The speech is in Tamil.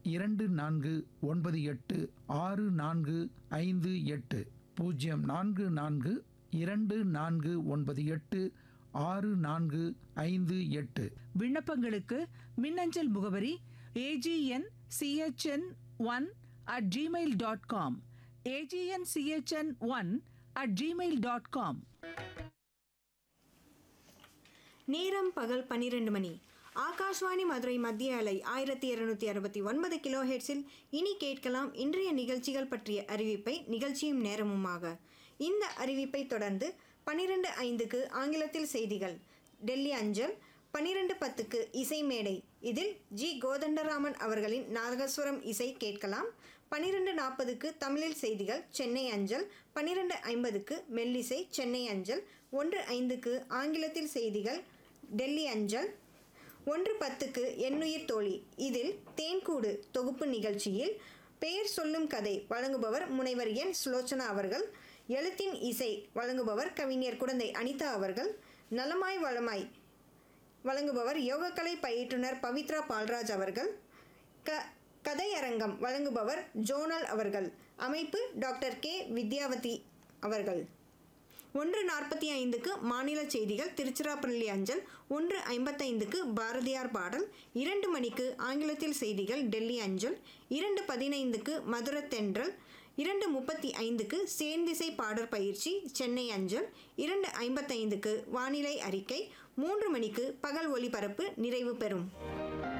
இரண்டு நான்கு ஒன்பது எட்டு ஆறு நான்கு ஐந்து எட்டு பூஜ்ஜியம் நான்கு நான்கு இரண்டு நான்கு ஒன்பது எட்டு ஆறு நான்கு ஐந்து எட்டு விண்ணப்பங்களுக்கு மின்னஞ்சல் முகவரி AGN CHN one at Gmail dot com AGN CHN one at Gmail dot com நேரம் பகல் பன்னிரண்டு மணி ஆகாஷ்வாணி மதுரை மத்திய அலை ஆயிரத்தி இருநூத்தி அறுபத்தி ஒன்பது கிலோ ஹெர்ட்ஸில் இனி கேட்கலாம் இன்றைய நிகழ்ச்சிகள் பற்றிய அறிவிப்பை நிகழ்ச்சியும் நேரமுமாக இந்த அறிவிப்பை தொடர்ந்து பன்னிரெண்டு ஐந்துக்கு ஆங்கிலத்தில் செய்திகள் டெல்லி அஞ்சல் பன்னிரெண்டு பத்துக்கு இசை மேடை இதில் ஜி கோதண்டராமன் அவர்களின் நாதஸ்வரம் இசை கேட்கலாம் பன்னிரெண்டு நாற்பதுக்கு தமிழில் செய்திகள் சென்னை அஞ்சல் பன்னிரெண்டு ஐம்பதுக்கு மெல்லிசை சென்னை அஞ்சல் ஒன்று ஐந்துக்கு ஆங்கிலத்தில் செய்திகள் டெல்லி அஞ்சல் ஒன்று பத்துக்கு எண்ணுயிர் தோழி இதில் தேன்கூடு தொகுப்பு நிகழ்ச்சியில் பெயர் சொல்லும் கதை வழங்குபவர் முனைவர் என் சுலோச்சனா அவர்கள் எழுத்தின் இசை வழங்குபவர் கவிஞர் குடந்தை அனிதா அவர்கள் நலமாய் வளமாய் வழங்குபவர் யோகக்கலை பயிற்றுனர் பவித்ரா பால்ராஜ் அவர்கள் க கதையரங்கம் வழங்குபவர் ஜோனல் அவர்கள் அமைப்பு டாக்டர் கே வித்யாவதி அவர்கள் ஒன்று நாற்பத்தி ஐந்துக்கு மாநில செய்திகள் திருச்சிராப்பள்ளி அஞ்சல் ஒன்று ஐம்பத்தைந்துக்கு பாரதியார் பாடல் இரண்டு மணிக்கு ஆங்கிலத்தில் செய்திகள் டெல்லி அஞ்சல் இரண்டு பதினைந்துக்கு மதுர தென்றல் இரண்டு முப்பத்தி ஐந்துக்கு சேர்ந்திசை பாடற் பயிற்சி சென்னை அஞ்சல் இரண்டு ஐம்பத்தைந்துக்கு வானிலை அறிக்கை மூன்று மணிக்கு பகல் ஒளிபரப்பு நிறைவு பெறும்